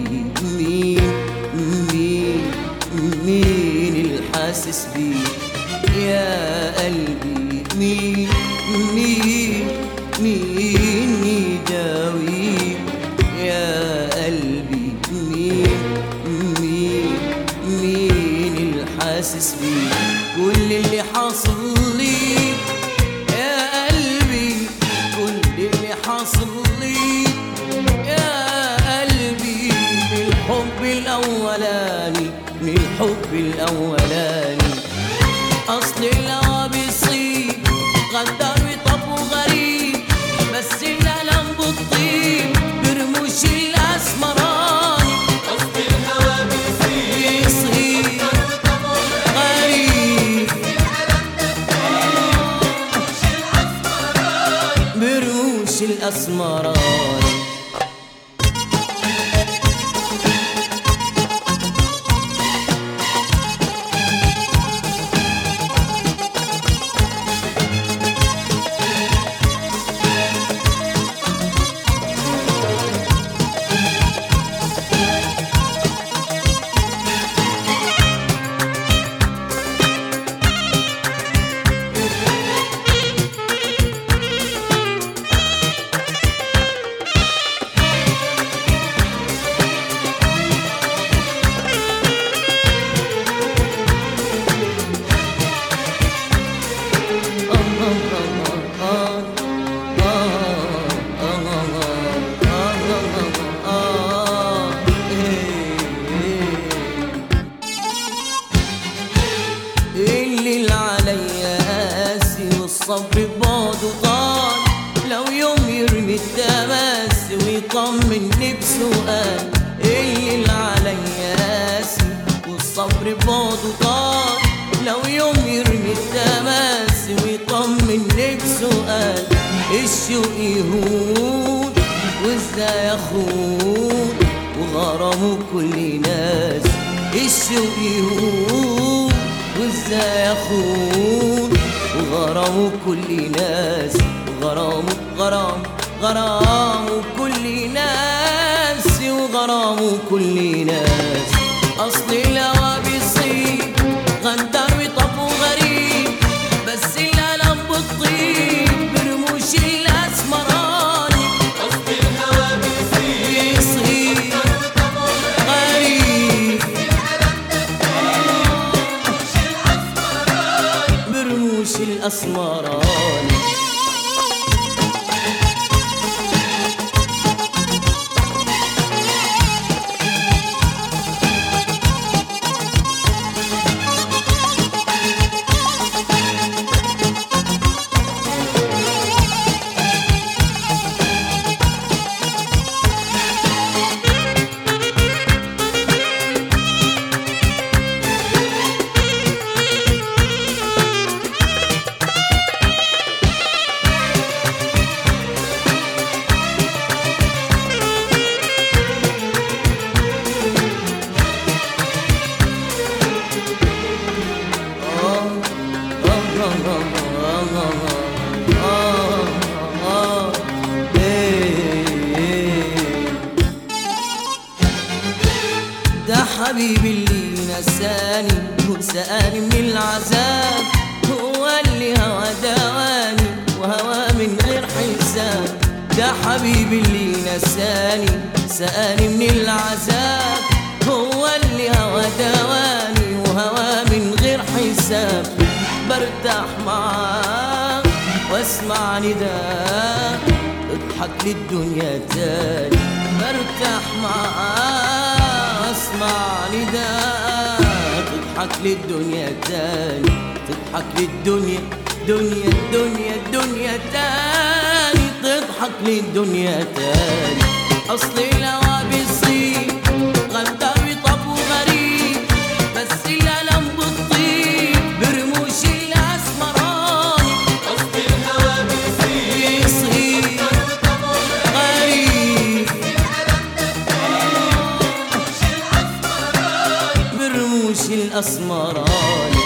مين مين مين الحاسس بيه يا قلبي مين مين مين يداوي يا قلبي مين مين مين الحاسس بيه كل اللي حاصل لي يا قلبي كل اللي حاصل لي يا قلبي من الحب الأولاني من الحب الأولاني أصل الهوى بيصيب غدار وطب وغريب بس الألم بالطيب برموش الأسمراني قصد الهوى بيصير بيصيب غريب برموش الأسمراني اللي عليا قاسي والصبر بعده طال لو يوم يرمي التماس ويطمني بسؤال اللي عليا قاسي والصبر بعده طال لو يوم يرمي التماس ويطمني بسؤال الشوق يهون وازاي اخون وغرامه كل ناس الشوق يهون وازاي اخون وغرامه كل ناس وغرامه غرام غرامه كل ناس وغرامه كل ناس اصل الهوى بيصيب غندر وطب وغريب بس الالم بالطيب برموش الاسمراني قصد الهوى بيصير بيصيب غريب برموش الأسمراني ده حبيبي اللي نساني وسأني من العذاب هو اللي هوى دواني وهوى من غير حساب ده حبيبي اللي نساني سأني من العذاب هو اللي هوى دواني وهوى من غير حساب برتاح معاه واسمع نداء اضحك للدنيا تاني برتاح معاه اسمع نداء تضحك للدنيا تاني تضحك للدنيا دنيا الدنيا الدنيا تاني تضحك للدنيا تاني اصل الهوى بيصيب غدار وطب وغريب بس الالم بالطيب برموش الاسمراني قصد الهوى بيصير بيصيب غريب برموش الأسمراني